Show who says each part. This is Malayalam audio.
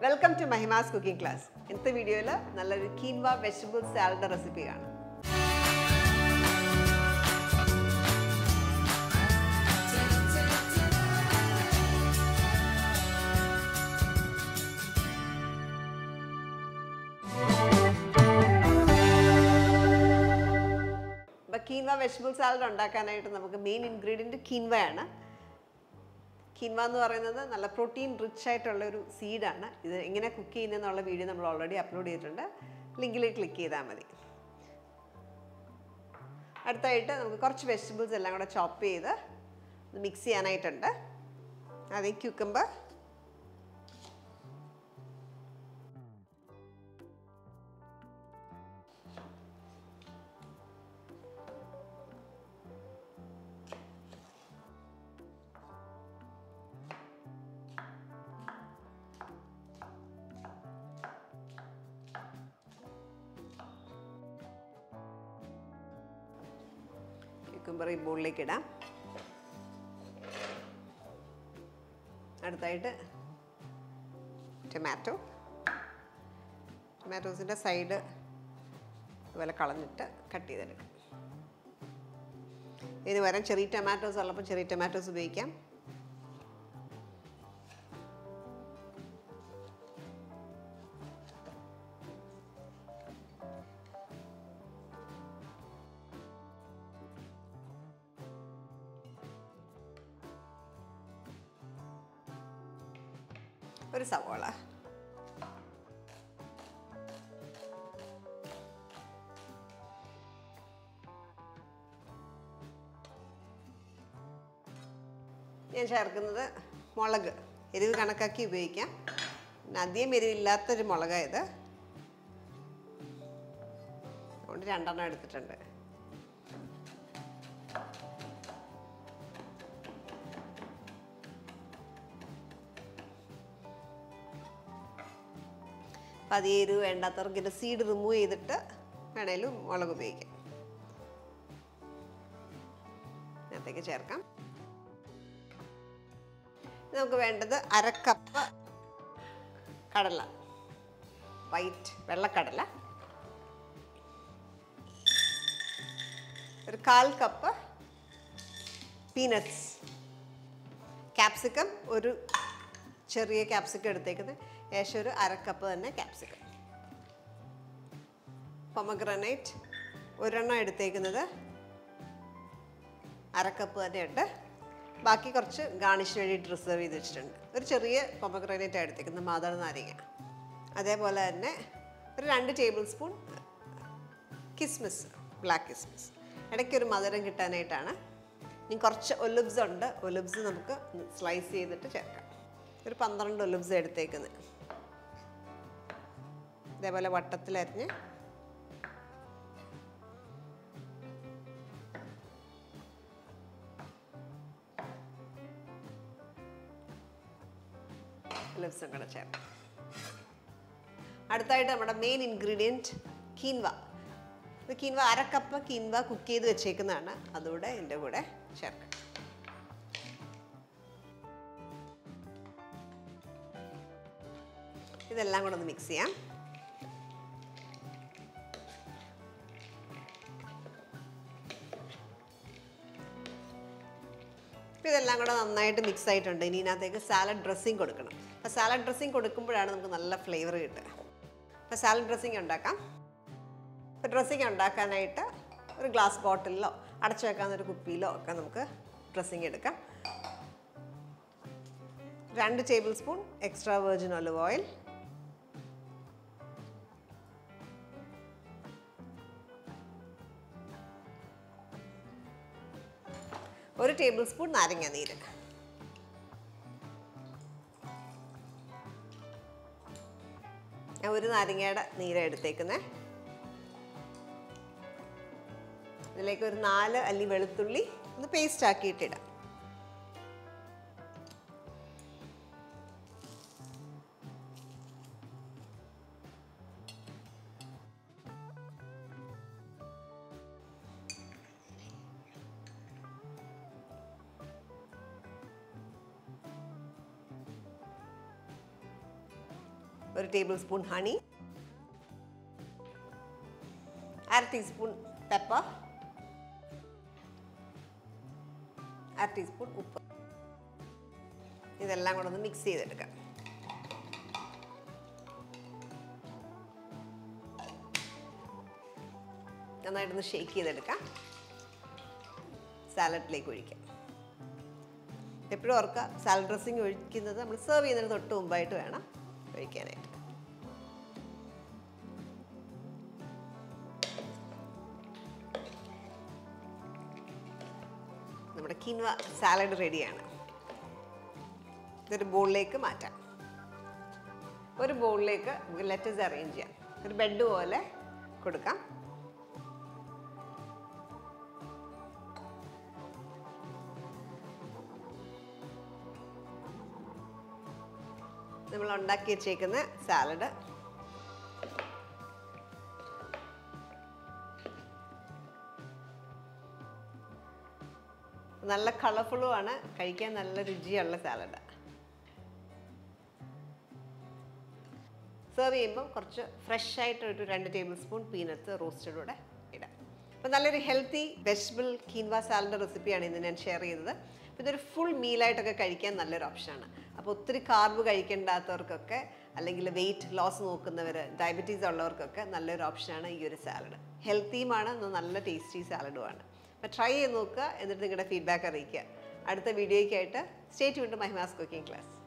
Speaker 1: welcome to Mahima's cooking class ഇന്നത്തെ വീഡിയോയിൽ നല്ലൊരു കീൻവ വെജിറ്റബിൾ സാലഡ് റെസിപ്പി കാണാം അപ്പോൾ കീൻവ വെജിറ്റബിൾ സാലഡ് ഉണ്ടാക്കാനായിട്ട് നമുക്ക് മെയിൻ ഇൻഗ്രീഡിയൻറ്റ് കീൻവയാണ് കീൻവ എന്ന് പറയുന്നത് നല്ല പ്രോട്ടീൻ റിച്ച് ആയിട്ടുള്ള ഒരു സീഡാണ് ഇത് എങ്ങനെ കുക്ക് ചെയ്യുന്നതെന്നുള്ള വീഡിയോ നമ്മൾ ഓൾറെഡി അപ്ലോഡ് ചെയ്തിട്ടുണ്ട് ലിങ്കിൽ ക്ലിക്ക് ചെയ്താൽ മതി അടുത്തായിട്ട് നമുക്ക് കുറച്ച് വെജിറ്റബിൾസ് എല്ലാം കൂടെ ചോപ്പ് ചെയ്ത് മിക്സ് ചെയ്യാനായിട്ടുണ്ട് ആദ്യം ക്യൂക്കമ്പർ ക്യൂക്കമ്പർ ഈ ബോളിലേക്ക് ഇടാം അടുത്തായിട്ട് ടൊമാറ്റോ ടൊമാറ്റോസിൻ്റെ സൈഡ് ഇതുപോലെ കളഞ്ഞിട്ട് കട്ട് ചെയ്തെടുക്കും ഇതിന് പകരം ചെറിയ ടൊമാറ്റോസ് ഉള്ളപ്പോൾ ചെറിയ ടൊമാറ്റോസ് ഉപയോഗിക്കാം ഒരു സവോള ഞാൻ ചേർക്കുന്നത് മുളക് എരിവ് കണക്കാക്കി ഉപയോഗിക്കാം പിന്നെ അധികം എരിവില്ലാത്തൊരു മുളകായത് അതുകൊണ്ട് രണ്ടെണ്ണം എടുത്തിട്ടുണ്ട് അപ്പം അത് എരിവ് വേണ്ടാത്തവർക്ക് ഇതിൻ്റെ സീഡ് റിമൂവ് ചെയ്തിട്ട് വേണേലും മുളക് ഉപയോഗിക്കാം അതിനകത്തേക്ക് ചേർക്കാം ഇനി നമുക്ക് വേണ്ടത് അര കപ്പ് കടല വൈറ്റ് വെള്ളക്കടല ഒരു കാൽ കപ്പ് പീനട്സ് ക്യാപ്സിക്കം ഒരു ചെറിയ ക്യാപ്സിക്കം എടുത്തേക്കുന്നത് ഏകദേശം ഒരു അരക്കപ്പ് തന്നെ ക്യാപ്സിക്കം പൊമഗ്രനൈറ്റ് ഒരെണ്ണം എടുത്തേക്കുന്നത് അരക്കപ്പ് തന്നെ ഉണ്ട് ബാക്കി കുറച്ച് ഗാർണിഷിന് വേണ്ടിയിട്ട് റിസർവ് ചെയ്ത് വെച്ചിട്ടുണ്ട് ഒരു ചെറിയ പൊമഗ്രനൈറ്റ് എടുത്തേക്കുന്നത് മാതള നാരങ്ങ അതേപോലെ തന്നെ ഒരു രണ്ട് ടേബിൾ സ്പൂൺ കിസ്മിസ് ബ്ലാക്ക് കിസ്മിസ് ഇടയ്ക്ക് ഒരു മധുരം കിട്ടാനായിട്ടാണ് ഇനി കുറച്ച് ഒലിബ്സ് ഉണ്ട് ഒലിബ്സ് നമുക്ക് സ്ലൈസ് ചെയ്തിട്ട് ചേർക്കാം ഒരു പന്ത്രണ്ട് ഒലിബ്സ് എടുത്തേക്കുന്നത് ഇതേപോലെ വട്ടത്തിലരിഞ്ഞ് ഒലിബ്സും കൂടെ ചേർക്കാം അടുത്തായിട്ട് നമ്മുടെ മെയിൻ ഇൻഗ്രീഡിയൻറ്റ് കീൻവ ഇത് കീൻവ അര കപ്പ് കീൻവ കുക്ക് ചെയ്ത് വെച്ചേക്കുന്നതാണ് അതുകൂടെ എൻ്റെ കൂടെ ചേർക്കാം ഇതെല്ലാം കൂടെ ഒന്ന് മിക്സ് ചെയ്യാം അപ്പോൾ ഇതെല്ലാം കൂടെ നന്നായിട്ട് മിക്സ് ആയിട്ടുണ്ട് ഇനി ഇതിനകത്തേക്ക് സാലഡ് ഡ്രസ്സിങ് കൊടുക്കണം അപ്പോൾ സാലഡ് ഡ്രസ്സിങ് കൊടുക്കുമ്പോഴാണ് നമുക്ക് നല്ല ഫ്ലേവർ കിട്ടുക അപ്പോൾ സാലഡ് ഡ്രസ്സിങ് ഉണ്ടാക്കാം അപ്പോൾ ഡ്രസ്സിങ് ഉണ്ടാക്കാനായിട്ട് ഒരു ഗ്ലാസ് ബോട്ടിലിലോ അടച്ചു വെക്കാവുന്ന ഒരു കുപ്പിയിലോ ഒക്കെ നമുക്ക് ഡ്രസ്സിങ് എടുക്കാം രണ്ട് tablespoon extra virgin olive oil ഒരു ടേബിൾ സ്പൂൺ നാരങ്ങ നീര് ഞാൻ ഒരു നാരങ്ങയുടെ നീര എടുത്തേക്കുന്നേ ഇതിലേക്ക് ഒരു നാല് അല്ലി വെളുത്തുള്ളി ഒന്ന് പേസ്റ്റ് ആക്കിയിട്ടിടാം ഒരു ടേബിൾ സ്പൂൺ ഹണി അര ടീസ്പൂൺ പെപ്പർ അര ടീസ്പൂൺ ഉപ്പ് ഇതെല്ലാം കൂടെ ഒന്ന് മിക്സ് ചെയ്തെടുക്കാം നന്നായിട്ടൊന്ന് ഷേക്ക് ചെയ്തെടുക്കാം സാലഡിലേക്ക് ഒഴിക്കാം എപ്പോഴും ഓർക്കുക സാലഡ് ഡ്രസ്സിങ് ഒഴിക്കുന്നത് നമ്മൾ സെർവ് ചെയ്യുന്നതിന് തൊട്ട് മുമ്പായിട്ട് വേണം ഒഴിക്കാനായിട്ട് നമ്മുടെ കിൻവ സാലഡ് റെഡിയാണ് ഇതൊരു ബോളിലേക്ക് മാറ്റാം ഒരു ബോളിലേക്ക് ലെറ്റസ് അറേഞ്ച് ചെയ്യാം ഒരു ബെഡ് പോലെ കൊടുക്കാം നമ്മൾ ഉണ്ടാക്കി വെച്ചേക്കുന്ന സാലഡ് നല്ല കളർഫുള്ളുമാണ് കഴിക്കാൻ നല്ല രുചിയുള്ള സാലഡ് സെർവ് ചെയ്യുമ്പോൾ കുറച്ച് ഫ്രഷ് ആയിട്ട് ഒരു രണ്ട് ടേബിൾ സ്പൂൺ പീനട്സ് റോസ്റ്റഡ് കൂടെ ഇടാം അപ്പോൾ നല്ലൊരു ഹെൽത്തി വെജിറ്റബിൾ കീൻവ സാലഡ് റെസിപ്പിയാണ് ഇന്ന് ഞാൻ ഷെയർ ചെയ്തത് അപ്പോൾ ഇതൊരു ഫുൾ മീലായിട്ടൊക്കെ കഴിക്കാൻ നല്ലൊരു ഓപ്ഷനാണ് അപ്പോൾ ഒത്തിരി കാർബ് കഴിക്കേണ്ടാത്തവർക്കൊക്കെ അല്ലെങ്കിൽ വെയിറ്റ് ലോസ് നോക്കുന്നവർ ഡയബറ്റീസ് ഉള്ളവർക്കൊക്കെ നല്ലൊരു ഓപ്ഷനാണ് ഈ ഒരു സാലഡ് ഹെൽത്തിയുമാണ് എന്നാൽ നല്ല ടേസ്റ്റി സാലഡുമാണ് അപ്പോൾ ട്രൈ ചെയ്ത് നോക്കുക എന്നിട്ട് നിങ്ങളുടെ ഫീഡ്ബാക്ക് അറിയിക്കുക അടുത്ത വീഡിയോയ്ക്കായിട്ട് stay tune Mahima's cooking class